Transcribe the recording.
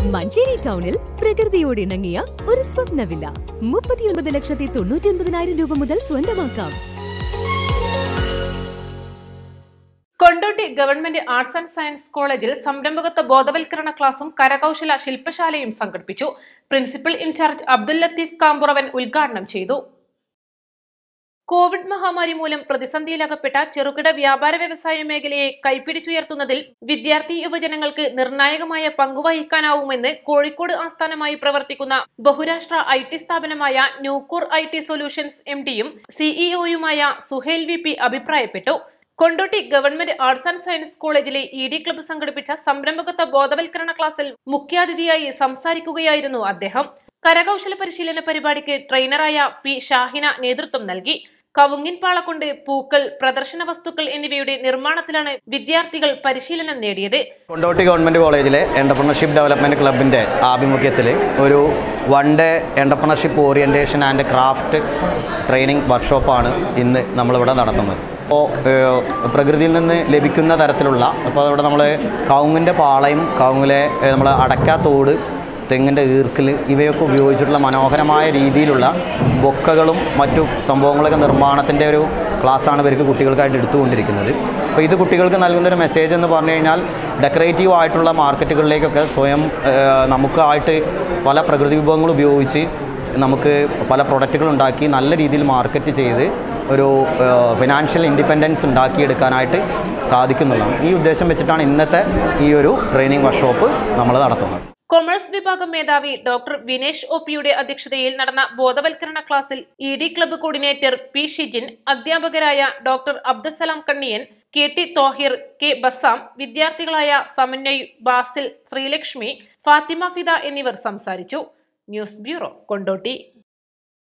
മഞ്ചേരി ടൗണിൽ പ്രകൃതിയോട് ഇണങ്ങിയ ഒരു സ്വപ്ന വില്ല മുപ്പത്തിയൊൻപത് ലക്ഷത്തി തൊണ്ണൂറ്റി ഒൻപതിനായിരം രൂപ മുതൽ സ്വന്തമാക്കാം Kondotty government arts and science കോളേജിൽ സംരംഭകത്വ ബോധവൽക്കരണ ക്ലാസും കരകൗശല ശില്പശാലയും സംഘടിപ്പിച്ചു പ്രിൻസിപ്പൽ ഇൻചാർജ് അബ്ദുൽ ലത്തീഫ് കാമ്പുറവൻ ഉദ്ഘാടനം ചെയ്തു കോവിഡ് മഹാമാരി മൂലം പ്രതിസന്ധിയിലകപ്പെട്ട ചെറുകിട വ്യാപാര വ്യവസായ മേഖലയെ കൈപ്പിടിച്ചുയർത്തുന്നതിൽ വിദ്യാർത്ഥി യുവജനങ്ങൾക്ക് നിർണായകമായ പങ്കുവഹിക്കാനാവുമെന്ന് കോഴിക്കോട് ആസ്ഥാനമായി പ്രവർത്തിക്കുന്ന ബഹുരാഷ്ട്ര ഐ ടി സ്ഥാപനമായ ന്യൂക്കൂർ ഐ ടി സൊല്യൂഷൻസ് എം ഡിയും സിഇഒയുമായ സുഹേൽ വി പി അഭിപ്രായപ്പെട്ടു Kondotty government arts and science കോളേജിലെ ഇ ഡി ക്ലബ്ബ് സംഘടിപ്പിച്ച സംരംഭകത്വ ബോധവൽക്കരണ ക്ലാസ്സിൽ മുഖ്യാതിഥിയായി സംസാരിക്കുകയായിരുന്നു അദ്ദേഹം കരകൗശല പരിശീലന പരിപാടിക്ക് ട്രെയിനറായ പി ഷാഹിന നേതൃത്വം നൽകി കവുങ്ങിൻ പാള കൊണ്ട് പൂക്കൾ പ്രദർശന വസ്തുക്കൾ എന്നിവയുടെ നിർമ്മാണത്തിലാണ് വിദ്യാർത്ഥികൾ പരിശീലനം നേടിയത് കൊണ്ടോട്ടി ഗവൺമെൻറ് കോളേജിലെ എൻ്റർപ്രണർഷിപ്പ് ഡെവലപ്മെൻറ്റ് ക്ലബിൻ്റെ ആഭിമുഖ്യത്തിൽ ഒരു one day entrepreneurship orientation and craft training വർക്ക്ഷോപ്പാണ് ഇന്ന് നമ്മളിവിടെ നടത്തുന്നത് അപ്പോൾ പ്രകൃതിയിൽ നിന്ന് ലഭിക്കുന്ന തരത്തിലുള്ള അപ്പോൾ അവിടെ നമ്മൾ കവുങ്ങിൻ്റെ പാളയും കവുങ്ങിലെ നമ്മൾ അടയ്ക്കാത്തോട് തെങ്ങിൻ്റെ ഈർക്കിൽ ഇവയൊക്കെ ഉപയോഗിച്ചിട്ടുള്ള മനോഹരമായ രീതിയിലുള്ള ബൊക്കകളും മറ്റു സംഭവങ്ങളൊക്കെ നിർമ്മാണത്തിൻ്റെ ഒരു ക്ലാസ്സാണ് ഇവർക്ക് കുട്ടികൾക്കായിട്ട് എടുത്തുകൊണ്ടിരിക്കുന്നത് അപ്പോൾ ഇത് കുട്ടികൾക്ക് നൽകുന്നൊരു മെസ്സേജ് എന്ന് പറഞ്ഞു കഴിഞ്ഞാൽ ഡെക്കറേറ്റീവ് ആയിട്ടുള്ള മാർക്കറ്റുകളിലേക്കൊക്കെ സ്വയം ഏഹ്, നമുക്കായിട്ട് പല പ്രകൃതി വിഭവങ്ങൾ ഉപയോഗിച്ച് നമുക്ക് പല പ്രൊഡക്റ്റുകൾ ഉണ്ടാക്കി നല്ല രീതിയിൽ മാർക്കറ്റ് ചെയ്ത് ഒരു ഫിനാൻഷ്യൽ ഇൻഡിപെൻഡൻസ് ഉണ്ടാക്കിയെടുക്കാനായിട്ട് സാധിക്കുന്നുള്ളതാണ് ഈ ഉദ്ദേശം വെച്ചിട്ടാണ് ഇന്നത്തെ ഈ ഒരു ട്രെയിനിങ് വർക്ക്ഷോപ്പ് നമ്മൾ നടത്തുന്നത് കൊമേഴ്സ് വിഭാഗം മേധാവി ഡോക്ടർ വിനേഷ് ഒ പിയുടെ അധ്യക്ഷതയിൽ നടന്ന ബോധവൽക്കരണ ക്ലാസ്സിൽ E D club coordinator P Shijin അധ്യാപകരായ doctor Abdussalam Kanniyan K T Thohir K Basam വിദ്യാർത്ഥികളായ സമന്വയ് ബാസിൽ ശ്രീലക്ഷ്മി ഫാത്തിമ ഫിദ എന്നിവർ സംസാരിച്ചു ന്യൂസ് ബ്യൂറോ കൊണ്ടോട്ടി